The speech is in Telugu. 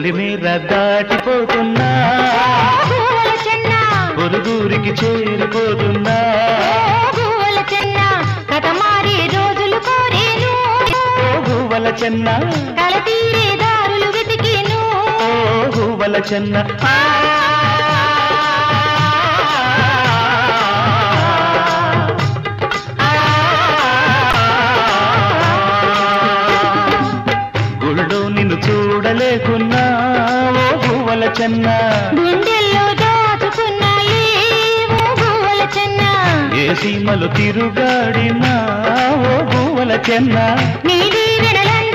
పొలిమేర దాటిపోతున్నా గోల చెన్న పొరుగురికి చేరిపోతున్నా ఓ గోల చెన్న కథ మారే రోజులు కోరేను ఓ గువ్వల చెన్న కల తీరే దారులు వెతికేను ఓ గువ్వల చెన్న గుళ్ళో నిన్ను చూడలేకున్నా ఓ గువ్వల చెన్న గుండెల్లో దాచుకున్నాయి ఓ గోల చెన్న ఏ సీమలు తిరుగాడినా ఓ గువ్వల చెన్న నీలి వెడలన్న